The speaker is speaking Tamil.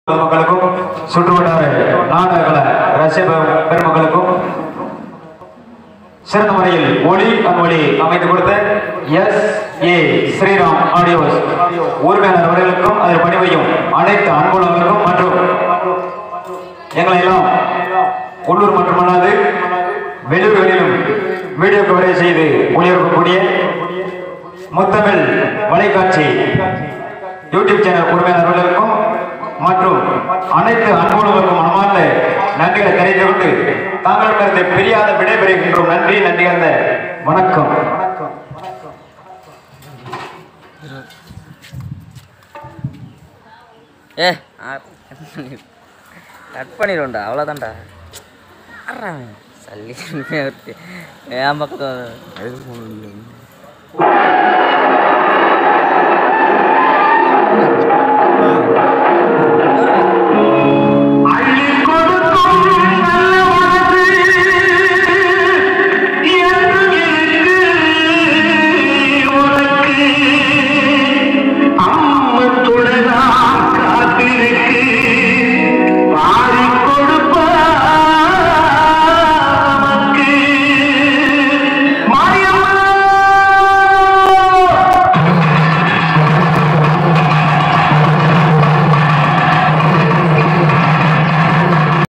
மக்களுக்கும் சுற்றுவட்டார நாடகல ரசிக பெருமக்களுக்கும் சிறந்த முறையில் ஒளி அன்மொழி அமைத்து கொடுத்த எஸ் ஏ ஸ்ரீராம் ஆடியோஸ் உரிமையாளர் அவர்களுக்கும் அதில் பணிவையும் அனைத்து அன்புள்ளவர்களுக்கும் மற்றும் எங்களை எல்லாம் உள்ளூர் மட்டுமல்லாது வெளியூர்களிலும் வீடியோ கவரேஜ் செய்து ஒளிபரப்பக்கூடிய முத்தமிழ் வலைக்காட்சி யூடியூப் சேனல் உரிமையாளர்களுக்கும் மற்றும் அனைத்து அன்புள்ளவர்களுக்கும் மனமார்ந்த நன்றிகளை தெரிந்து கொண்டு தாங்களிடமிருந்து பிரியாத விடைபெறுகின்றோம் நன்றி நன்றி அந்த வணக்கம் ஏ கட் பண்ணிடுவோம்டா அவ்வளோதான்டா சல்லி என் பக்கம்